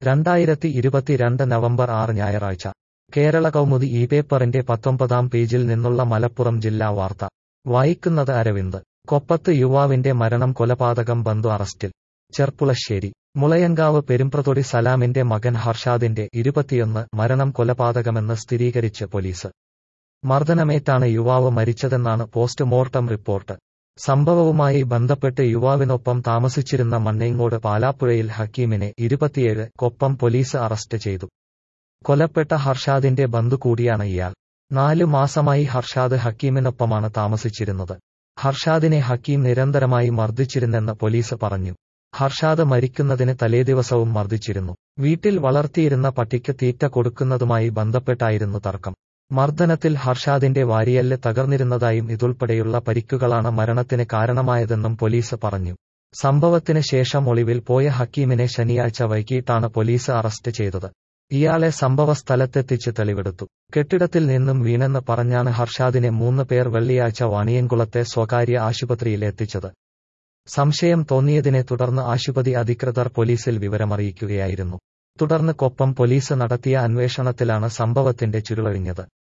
രണ്ടായിരത്തി ഇരുപത്തിരണ്ട് നവംബർ ആറ് ഞായറാഴ്ച കേരള കൗമുദി ഈ പേപ്പറിന്റെ പത്തൊമ്പതാം പേജിൽ നിന്നുള്ള മലപ്പുറം ജില്ലാ വാർത്ത വായിക്കുന്നത് അരവിന്ദ് കൊപ്പത്ത് യുവാവിന്റെ മരണം കൊലപാതകം ബന്ധു അറസ്റ്റിൽ ചെർപ്പുളശ്ശേരി മുളയങ്കാവ് പെരുമ്പ്രതൊടി സലാമിന്റെ മകൻ ഹർഷാദിന്റെ ഇരുപത്തിയൊന്ന് മരണം കൊലപാതകമെന്ന് സ്ഥിരീകരിച്ച് പോലീസ് മർദ്ദനമേറ്റാണ് യുവാവ് മരിച്ചതെന്നാണ് പോസ്റ്റ്മോർട്ടം റിപ്പോർട്ട് സംഭവവുമായി ബന്ധപ്പെട്ട് യുവാവിനൊപ്പം താമസിച്ചിരുന്ന മണ്ണേങ്ങോട് പാലാപ്പുഴയിൽ ഹക്കീമിനെ ഇരുപത്തിയേഴ് കൊപ്പം പോലീസ് അറസ്റ്റ് ചെയ്തു കൊലപ്പെട്ട ഹർഷാദിന്റെ ബന്ധു കൂടിയാണ് ഇയാൾ നാലു മാസമായി ഹർഷാദ് ഹക്കീമിനൊപ്പമാണ് താമസിച്ചിരുന്നത് ഹർഷാദിനെ ഹക്കീം നിരന്തരമായി മർദ്ദിച്ചിരുന്നെന്ന് പോലീസ് പറഞ്ഞു ഹർഷാദ് മരിക്കുന്നതിന് തലേദിവസവും മർദ്ദിച്ചിരുന്നു വീട്ടിൽ വളർത്തിയിരുന്ന പട്ടിക്ക് തീറ്റ കൊടുക്കുന്നതുമായി ബന്ധപ്പെട്ടായിരുന്നു തർക്കം മർദ്ദനത്തിൽ ഹർഷാദിന്റെ വാരിയല്ല് തകർന്നിരുന്നതായും ഇതുൾപ്പെടെയുള്ള പരിക്കുകളാണ് മരണത്തിന് കാരണമായതെന്നും പോലീസ് പറഞ്ഞു സംഭവത്തിന് ശേഷം ഒളിവിൽ പോയ ഹക്കീമിനെ ശനിയാഴ്ച വൈകിട്ടാണ് പോലീസ് അറസ്റ്റ് ചെയ്തത് ഇയാളെ സംഭവ സ്ഥലത്തെത്തിച്ച് തെളിവെടുത്തു കെട്ടിടത്തിൽ നിന്നും വീണെന്ന് പറഞ്ഞാണ് ഹർഷാദിനെ മൂന്ന് പേർ വെള്ളിയാഴ്ച വാണിയൻകുളത്തെ സ്വകാര്യ ആശുപത്രിയിൽ എത്തിച്ചത് സംശയം തോന്നിയതിനെ തുടർന്ന് ആശുപത്രി അധികൃതർ പോലീസിൽ വിവരമറിയിക്കുകയായിരുന്നു തുടർന്ന് കൊപ്പം പോലീസ് നടത്തിയ അന്വേഷണത്തിലാണ് സംഭവത്തിന്റെ ചുരുളഴിഞ്ഞത്